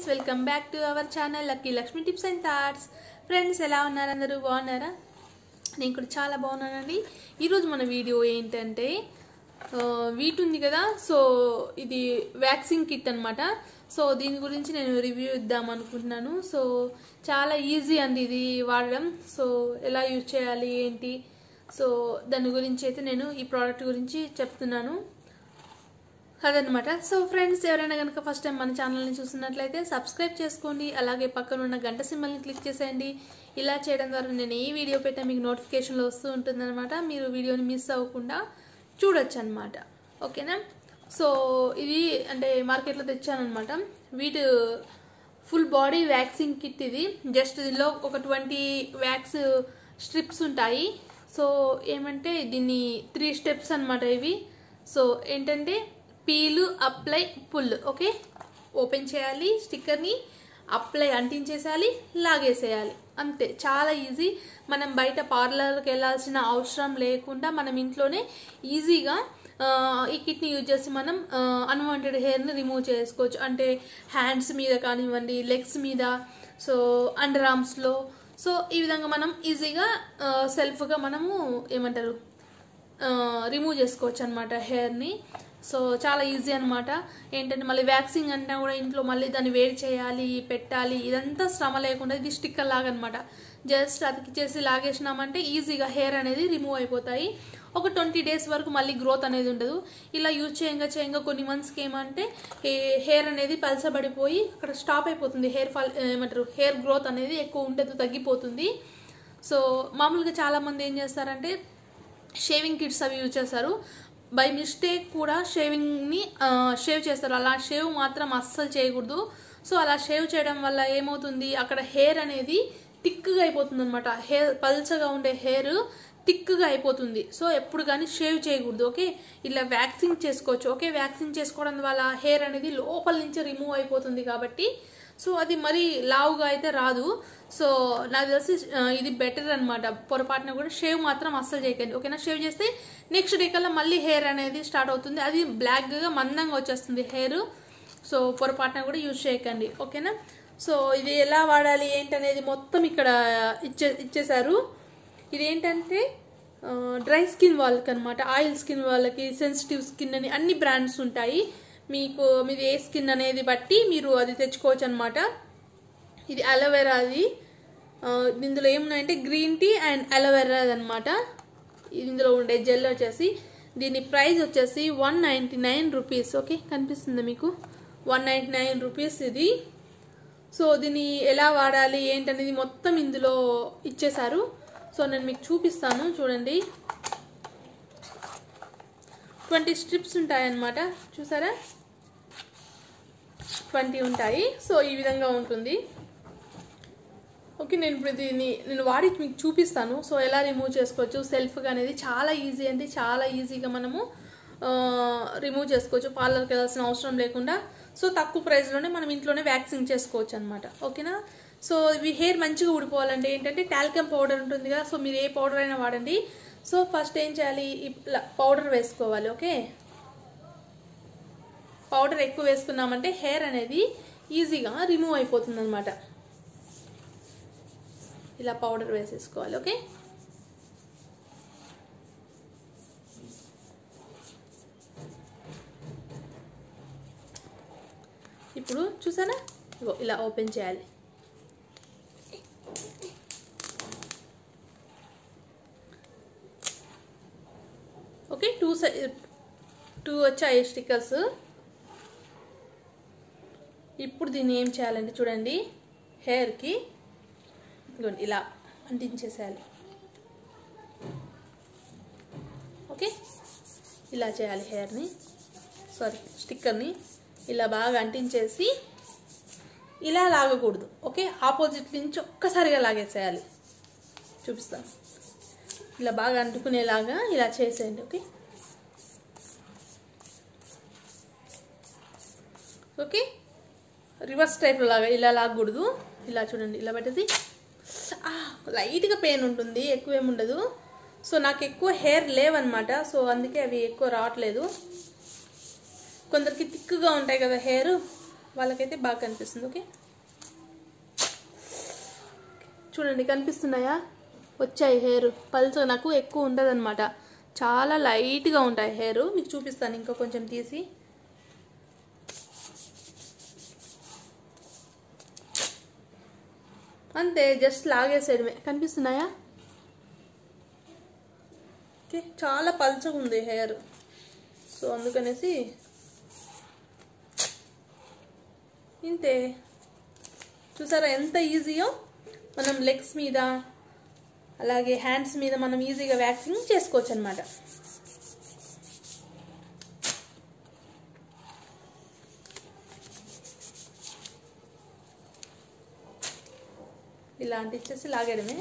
friends welcome back to our channel lucky Lakshmi tips and thoughts friends ఎలా ఉన్నారు అందరూ బాగున్నారా నేను కూడా చాలా బాగున్నానండి ఈరోజు మన వీడియో ఏంటంటే ఆ, వీట్ ఉంది కదా సో ఇది వ్యాక్సిన్ కిట్ అనమాట సో దీని గురించి నేను రివ్యూ ఇద్దాం అనుకుంటున్నాను సో చాలా ఈజీ అండి ఇది వాడడం సో ఎలా యూజ్ చేయాలి ఏంటి సో దాని గురించి అయితే నేను ఈ ప్రోడక్ట్ గురించి చెప్తున్నాను అదనమాట సో ఫ్రెండ్స్ ఎవరైనా కనుక ఫస్ట్ టైం మన ఛానల్ని చూస్తున్నట్లయితే సబ్స్క్రైబ్ చేసుకోండి అలాగే పక్కన ఉన్న గంట సింబల్ని క్లిక్ చేసేయండి ఇలా చేయడం ద్వారా నేను ఏ వీడియో పెట్టా మీకు నోటిఫికేషన్లో వస్తూ ఉంటుందన్నమాట మీరు వీడియోని మిస్ అవ్వకుండా చూడొచ్చు అనమాట ఓకేనా సో ఇది అంటే మార్కెట్లో తెచ్చానమాట వీటి ఫుల్ బాడీ వ్యాక్సింగ్ కిట్ ఇది జస్ట్ దీనిలో ఒక ట్వంటీ వ్యాక్స్ స్ట్రిప్స్ ఉంటాయి సో ఏమంటే దీన్ని త్రీ స్టెప్స్ అనమాట ఇవి సో ఏంటంటే peel apply pull okay open చేయాలి స్టిక్కర్ని అప్లై అంటించేసేయాలి లాగేసేయాలి అంతే చాలా ఈజీ మనం బయట పార్లర్కి వెళ్ళాల్సిన అవసరం లేకుండా మనం ఇంట్లోనే ఈజీగా ఆ, ఈ కిట్ని యూజ్ చేసి మనం అన్వాంటెడ్ హెయిర్ని రిమూవ్ చేసుకోవచ్చు అంటే హ్యాండ్స్ మీద కానివ్వండి లెగ్స్ మీద సో అండర్ ఆర్మ్స్లో సో ఈ విధంగా మనం ఈజీగా సెల్ఫ్గా మనము ఏమంటారు రిమూవ్ చేసుకోవచ్చు అనమాట హెయిర్ని సో చాలా ఈజీ అనమాట ఏంటంటే మళ్ళీ వ్యాక్సింగ్ అంటే కూడా ఇంట్లో మళ్ళీ దాన్ని వేడి చేయాలి పెట్టాలి ఇదంతా శ్రమ లేకుండా ఇది స్టిక్కర్ లాగా అనమాట జస్ట్ అతికిచ్చేసి లాగేసినామంటే ఈజీగా హెయిర్ అనేది రిమూవ్ అయిపోతాయి ఒక ట్వంటీ డేస్ వరకు మళ్ళీ గ్రోత్ అనేది ఉండదు ఇలా యూజ్ చేయంగా చేయంగా కొన్ని మంత్స్కి ఏమంటే హెయిర్ అనేది పలసబడిపోయి అక్కడ స్టాప్ అయిపోతుంది హెయిర్ ఫాల్ ఏమంటారు హెయిర్ గ్రోత్ అనేది ఎక్కువ ఉండదు తగ్గిపోతుంది సో మామూలుగా చాలామంది ఏం చేస్తారంటే షేవింగ్ కిట్స్ అవి యూజ్ చేస్తారు బై మిస్టేక్ కూడా షేవింగ్ని షేవ్ చేస్తారు అలా షేవ్ మాత్రం అస్సలు చేయకూడదు సో అలా షేవ్ చేయడం వల్ల ఏమవుతుంది అక్కడ హెయిర్ అనేది థిక్గా అయిపోతుంది అనమాట హెయిర్ పల్చగా ఉండే హెయిర్ థిక్గా అయిపోతుంది సో ఎప్పుడు కానీ షేవ్ చేయకూడదు ఓకే ఇలా వ్యాక్సింగ్ చేసుకోవచ్చు ఓకే వ్యాక్సింగ్ చేసుకోవడం వల్ల హెయిర్ అనేది లోపల నుంచి రిమూవ్ అయిపోతుంది కాబట్టి సో అది మరీ లావుగా అయితే రాదు సో నాకు తెలిసి ఆ, ఇది బెటర్ అనమాట పొరపాటున కూడా షేవ్ మాత్రం అస్సలు చేయకండి ఓకేనా షేవ్ చేస్తే నెక్స్ట్ డే కల్లా మళ్ళీ హెయిర్ అనేది స్టార్ట్ అవుతుంది అది బ్లాక్గా మందంగా వచ్చేస్తుంది హెయిర్ సో పొరపాటున కూడా యూజ్ చేయకండి ఓకేనా సో ఇది ఎలా వాడాలి ఏంటనేది మొత్తం ఇక్కడ ఇచ్చే ఇచ్చేశారు ఇది ఏంటంటే డ్రై స్కిన్ వాళ్ళకి అనమాట ఆయిల్ స్కిన్ వాళ్ళకి సెన్సిటివ్ స్కిన్ అని అన్ని బ్రాండ్స్ ఉంటాయి మీకు మీది ఏ స్కిన్ అనేది బట్టి మీరు అది తెచ్చుకోవచ్చు అనమాట ఇది అలోవెరా అది ఆ, ఇందులో ఏమున్నాయంటే గ్రీన్ టీ అండ్ అలోవెరా అనమాట ఇందులో ఉండే జెల్ వచ్చేసి దీని ప్రైస్ వచ్చేసి one ninety nine rupees okay కనిపిస్తుందా మీకు వన్ నైంటీ నైన్ రూపీస్ ఇది సో దీన్ని ఎలా వాడాలి ఏంటనేది మొత్తం ఇందులో ఇచ్చేశారు సో నేను మీకు చూపిస్తాను చూడండి ట్వంటీ స్ట్రిప్స్ ఉంటాయన్నమాట చూసారా ట్వంటీ ఉంటాయి సో ఈ విధంగా ఉంటుంది ఓకే నేను ఇప్పుడు దీన్ని నేను వాడి మీకు చూపిస్తాను సో ఎలా రిమూవ్ చేసుకోవచ్చు సెల్ఫ్గా అనేది చాలా ఈజీ అండి చాలా ఈజీగా మనము రిమూవ్ చేసుకోవచ్చు పార్లర్కి వెళ్ళాల్సిన అవసరం లేకుండా సో తక్కువ ప్రైస్లోనే మనం ఇంట్లోనే వ్యాక్సింగ్ చేసుకోవచ్చు అనమాట ఓకేనా సో ఇవి హెయిర్ మంచిగా ఊడిపోవాలంటే ఏంటంటే టాల్కమ్ పౌడర్ ఉంటుంది కదా సో మీరు ఏ పౌడర్ అయినా వాడండి సో ఫస్ట్ ఏం చేయాలి ఇట్లా పౌడర్ వేసుకోవాలి ఓకే పౌడర్ ఎక్కువ వేసుకున్నామంటే హెయిర్ అనేది ఈజీగా రిమూవ్ అయిపోతుంది అనమాట ఇలా పౌడర్ వేసేసుకోవాలి ఓకే ఇప్పుడు చూసారా ఇగో ఇలా ఓపెన్ చేయాలి ఓకే టూ సై టూ వచ్చాయి స్టిక్కర్స్ ఇప్పుడు దీన్ని ఏం చేయాలంటే చూడండి హెయిర్కి ఇదిగోండి ఇలా అంటించేసేయాలి ఓకే ఇలా చేయాలి హెయిర్ని సారీ స్టిక్కర్ని ఇలా బాగా అంటించేసి ఇలా లాగకూడదు ఓకే ఆపోజిట్ నుంచి ఒక్కసారిగా లాగేసేయాలి చూపిస్తాను ఇలా బాగా అంటుకునేలాగా ఇలా చేసేయండి ఓకే ఓకే రివర్స్ టైప్లో లాగా ఇలా లాగకూడదు ఇలా చూడండి ఇలా పెట్టేసి ఆ, లైట్గా పెయిన్ ఉంటుంది ఎక్కువ ఏముండదు సో నాకు ఎక్కువ హెయిర్ లేవన్నమాట సో అందుకే అవి ఎక్కువ రావట్లేదు కొందరికి థిక్గా ఉంటాయి కదా హెయిర్ వాళ్ళకైతే బాగా కనిపిస్తుంది ఓకే చూడండి కనిపిస్తున్నాయా వచ్చాయి హెయిర్ పల్స్ నాకు ఎక్కువ ఉండదన్నమాట చాలా లైట్గా ఉంటాయి హెయిర్ మీకు చూపిస్తాను ఇంకా కొంచెం తీసి అంతే జస్ట్ లాగేసేయడమే కనిపిస్తున్నాయా ఓకే చాలా పల్చగా ఉంది హెయిర్ సో అందుకనేసి ఇంతే చూసారా ఎంత ఈజీయో మనం లెగ్స్ మీద అలాగే హ్యాండ్స్ మీద మనం ఈజీగా వ్యాక్సింగ్ చేసుకోవచ్చు అనమాట ఇలా అంటించేసి లాగడమే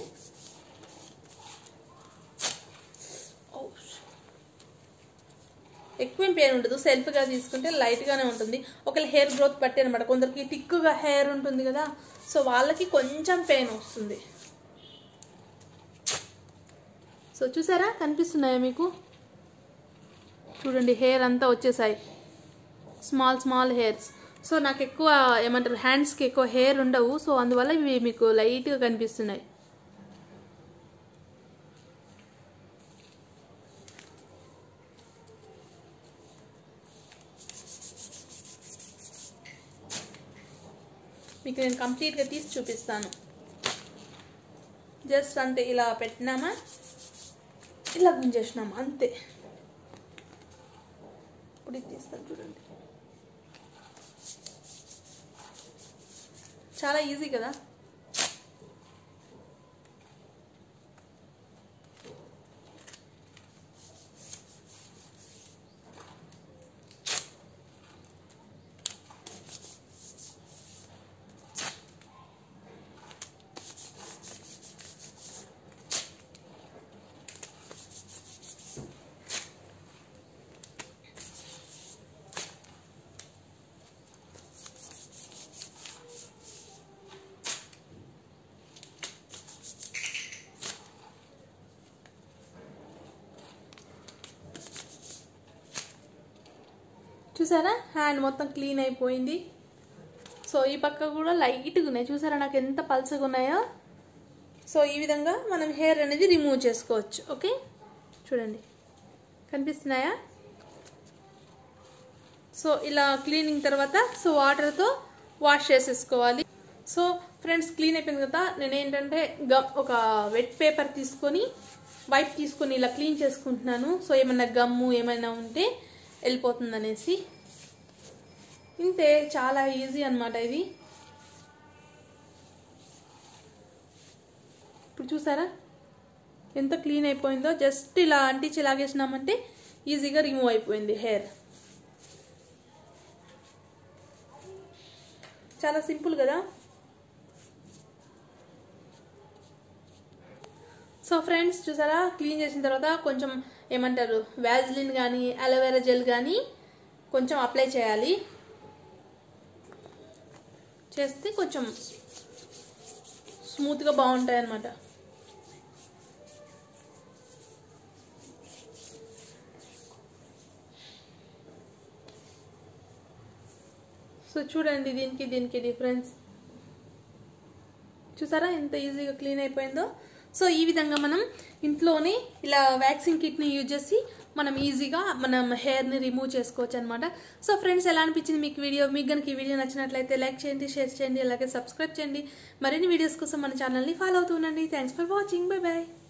ఎక్కువేం పెయిన్ ఉండదు సెల్ఫ్గా తీసుకుంటే లైట్గానే ఉంటుంది ఒకవేళ హెయిర్ గ్రోత్ బట్టి అనమాట కొందరికి టిక్కుగా హెయిర్ ఉంటుంది కదా సో వాళ్ళకి కొంచెం పెయిన్ వస్తుంది సో చూసారా కనిపిస్తున్నాయా మీకు చూడండి హెయిర్ అంతా వచ్చేసాయి స్మాల్ స్మాల్ హెయిర్స్ సో నాకు ఎక్కువ ఏమంటారు హ్యాండ్స్కి ఎక్కువ హెయిర్ ఉండవు సో అందువల్ల ఇవి మీకు లైట్గా కనిపిస్తున్నాయి మీకు నేను కంప్లీట్గా తీసి చూపిస్తాను జస్ట్ అంతే ఇలా పెట్టినామా ఇలా గుంజేసినామా అంతే ఇప్పుడు ఇది తీస్తాను చూడండి చాలా ఈజీ కదా చూసారా హ్యాండ్ మొత్తం క్లీన్ అయిపోయింది సో ఈ పక్క కూడా లైట్గా ఉన్నాయి చూసారా నాకు ఎంత పల్సగా ఉన్నాయో సో ఈ విధంగా మనం హెయిర్ అనేది రిమూవ్ చేసుకోవచ్చు ఓకే చూడండి కనిపిస్తున్నాయా సో ఇలా క్లీనింగ్ తర్వాత సో వాటర్తో వాష్ చేసేసుకోవాలి సో ఫ్రెండ్స్ క్లీన్ అయిపోయింది కదా నేను ఏంటంటే గమ్ ఒక వెట్ పేపర్ తీసుకొని వైప్ తీసుకొని ఇలా క్లీన్ చేసుకుంటున్నాను సో ఏమైనా గమ్ము ఏమైనా ఉంటే వెళ్ళిపోతుంది అనేసి ఇంతే చాలా ఈజీ అనమాట ఇది ఇప్పుడు చూసారా ఎంత క్లీన్ అయిపోయిందో జస్ట్ ఇలా అంటించి లాగేసినామంటే ఈజీగా రిమూవ్ అయిపోయింది హెయిర్ చాలా సింపుల్ కదా సో ఫ్రెండ్స్ చూసారా క్లీన్ చేసిన తర్వాత కొంచెం ఏమంటారు వ్యాజ్లిన్ కానీ అలోవెరా జెల్ కానీ కొంచెం అప్లై చేయాలి చేస్తే కొంచెం స్మూత్గా బాగుంటాయి అన్నమాట సో చూడండి దీనికి దీనికి డిఫరెన్స్ చూసారా ఎంత ఈజీగా క్లీన్ అయిపోయిందో సో ఈ విధంగా మనం ఇంట్లోనే ఇలా వ్యాక్సిన్ కిట్ని యూజ్ చేసి మనం ఈజీగా మనం హెయిర్ని రిమూవ్ చేసుకోవచ్చు అనమాట సో ఫ్రెండ్స్ ఎలా అనిపించింది మీకు వీడియో మీకు కనుక ఈ వీడియో నచ్చినట్లయితే లైక్ చేయండి షేర్ చేయండి అలాగే సబ్స్క్రైబ్ చేయండి మరిన్ని వీడియోస్ కోసం మన ఛానల్ని ఫాలో అవుతూ ఉండండి thanks for watching bye bye